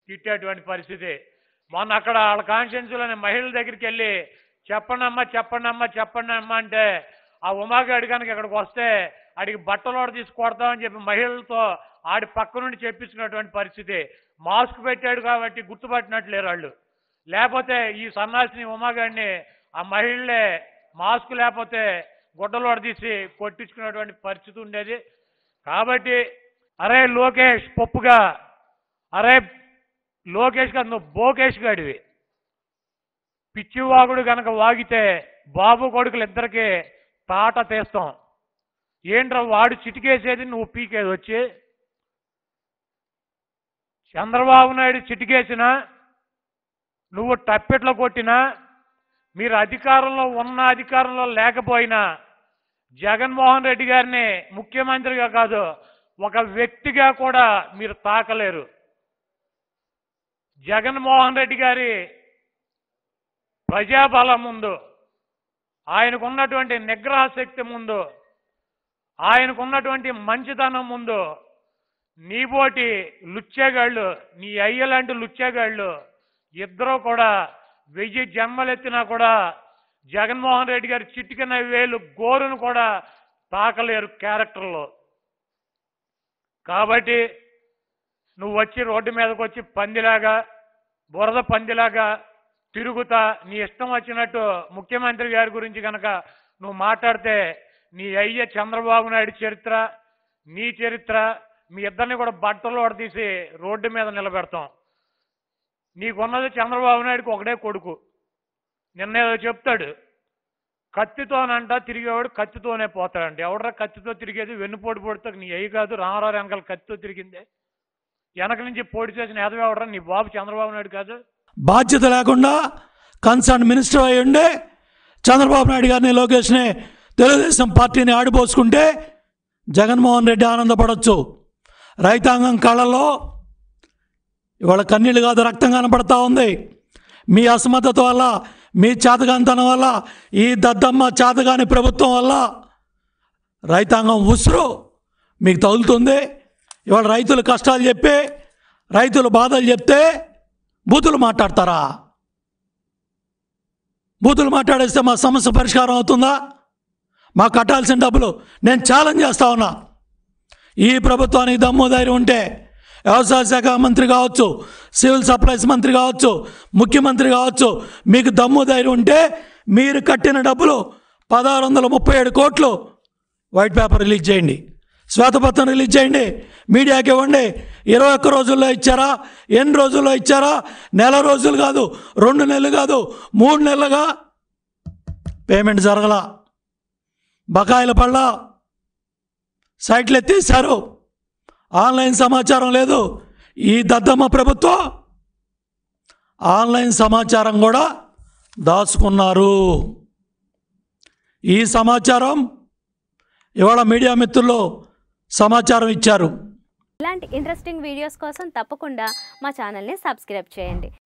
తిట్టేటువంటి పరిస్థితి మొన్న అక్కడ వాళ్ళ కాన్స్టిట్యున్సీలోని మహిళల దగ్గరికి వెళ్ళి చెప్పండి అమ్మా చెప్పండి అమ్మా చెప్పండి అమ్మా అంటే ఆ ఉమాగాడి కనుక ఇక్కడికి వస్తే ఆడికి బట్టలోడ తీసి కొడతామని చెప్పి మహిళలతో ఆడి పక్క నుండి చెప్పించుకున్నటువంటి పరిస్థితి మాస్క్ పెట్టాడు కాబట్టి గుర్తుపట్టినట్లు లేరు వాళ్ళు లేకపోతే ఈ సన్నాసిని ఉమాగాడిని ఆ మహిళలే మాస్క్ లేకపోతే గుడ్డలోడ తీసి కొట్టించుకున్నటువంటి పరిస్థితి ఉండేది కాబట్టి అరే లోకేష్ పప్పుగా అరే లోకేష్ కాదు నువ్వు బోకేష్ గాడివి పిచ్చివాగుడు గనక వాగితే బాబు కొడుకులు ఇద్దరికి తాట తీస్తాం ఏంట్రా వాడు చిటికేసేది నువ్వు పీకేది వచ్చి చంద్రబాబు నాయుడు చిటికేసినా నువ్వు టప్పెట్లో కొట్టినా మీరు అధికారంలో ఉన్న అధికారంలో లేకపోయినా జగన్మోహన్ రెడ్డి గారిని ముఖ్యమంత్రిగా కాదు ఒక వ్యక్తిగా కూడా మీరు తాకలేరు జగన్మోహన్ రెడ్డి గారి ప్రజాబలం ముందు ఆయనకున్నటువంటి నిగ్రహ శక్తి ముందు ఆయనకున్నటువంటి మంచితనం ముందు నీబోటి లుచ్చేగాళ్ళు నీ అయ్యలాంటి లుచ్చేగాళ్ళు ఇద్దరూ కూడా వెయ్యి జన్మలెత్తినా కూడా జగన్మోహన్ రెడ్డి గారి చిటికిన వేలు గోరును కూడా తాకలేరు క్యారెక్టర్లో కాబట్టి నువ్వు వచ్చి రోడ్డు మీదకి వచ్చి పందిలాగా బురద పందిలాగా తిరుగుతా నీ ఇష్టం వచ్చినట్టు ముఖ్యమంత్రి గారి గురించి కనుక నువ్వు మాట్లాడితే నీ అయ్య చంద్రబాబు నాయుడు చరిత్ర నీ చరిత్ర మీ ఇద్దరిని కూడా బట్టలు తీసి రోడ్డు మీద నిలబెడతాం నీకున్నది చంద్రబాబు నాయుడుకి ఒకడే కొడుకు నిన్నేదో చెప్తాడు కత్తితోనంట తిరిగేవాడు కత్తితోనే పోతాడంట ఎవడరా కత్తితో తిరిగేది వెన్నుపోటు పొడితే నీ అయ్యి కాదు రామారావు వెనకాల కత్తితో తిరిగిందే వెనక నుంచి పోటీ చేసిన ఎదవ ఎవడరా నీ బాబు చంద్రబాబు నాయుడు కాదు బాధ్యత లేకుండా కన్సర్న్ మినిస్టర్ అయి ఉండే చంద్రబాబు నాయుడు గారిని లోకేష్ని తెలుగుదేశం పార్టీని ఆడిపోసుకుంటే జగన్మోహన్ రెడ్డి ఆనందపడవచ్చు రైతాంగం కళ్ళల్లో ఇవాళ కన్నీళ్ళు కాదు రక్తం కనపడతా ఉంది మీ అసమర్థత వల్ల మీ చేతగానితనం వల్ల ఈ దద్దమ్మ చేతగాని ప్రభుత్వం వల్ల రైతాంగం ఉసురు మీకు తగులుతుంది ఇవాళ రైతుల కష్టాలు చెప్పి రైతుల బాధలు చెప్తే బూతులు మాట్లాడతారా బూతులు మాట్లాడేస్తే మా సమస్య పరిష్కారం అవుతుందా మాకు కట్టాల్సిన డబ్బులు నేను ఛాలెంజ్ చేస్తా ఉన్నా ఈ ప్రభుత్వానికి దమ్ము ధైర్యం ఉంటే వ్యవసాయ శాఖ మంత్రి కావచ్చు సివిల్ సప్లైస్ మంత్రి కావచ్చు ముఖ్యమంత్రి కావచ్చు మీకు దమ్ము ధైర్యం ఉంటే మీరు కట్టిన డబ్బులు పదహారు వందల ముప్పై ఏడు కోట్లు వైట్ పేపర్ రిలీజ్ చేయండి శ్వేతపత్రం రిలీజ్ చేయండి మీడియాకి ఇవ్వండి ఇరవై ఒక్క రోజుల్లో ఇచ్చారా ఎన్ని రోజుల్లో ఇచ్చారా నెల రోజులు కాదు రెండు నెలలు కాదు మూడు నెలలుగా పేమెంట్ జరగల బకాయిల పళ్ళ సైట్లు ఎత్తేసారు ఆన్లైన్ సమాచారం లేదు ఈ దద్దమ్మ ప్రభుత్వం ఆన్లైన్ సమాచారం కూడా దాచుకున్నారు ఈ సమాచారం ఇవాళ మీడియా మిత్రులు సమాచారం ఇచ్చారు ఇలాంటి ఇంట్రెస్టింగ్ వీడియోస్ కోసం తప్పకుండా మా ఛానల్ని సబ్స్క్రైబ్ చేయండి